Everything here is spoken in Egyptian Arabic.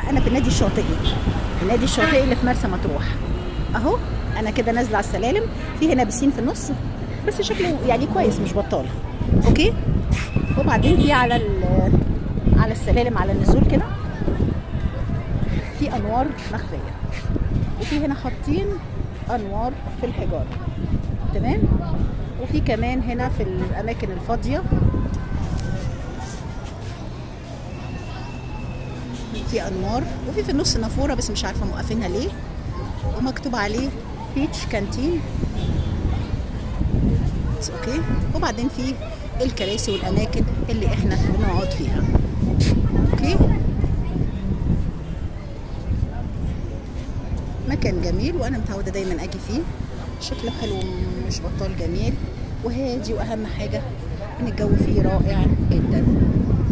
انا في النادي الشاطئي النادي الشاطئي اللي في مرسى مطروح اهو انا كده نازله على السلالم في هنا بسين في النص بس شكله يعني كويس مش بطال اوكي وبعدين في على ال- على السلالم على النزول كده في انوار مخفيه وفي هنا حاطين انوار في الحجاره تمام وفي كمان هنا في الاماكن الفاضيه في انوار وفي في النص نافوره بس مش عارفه موقفينها ليه ومكتوب عليه بيتش كانتين اوكي وبعدين في الكراسي والاماكن اللي احنا بنقعد فيها اوكي مكان جميل وانا متعوده دايما اجي فيه شكله حلو مش بطال جميل وهادي واهم حاجه ان الجو فيه رائع جدا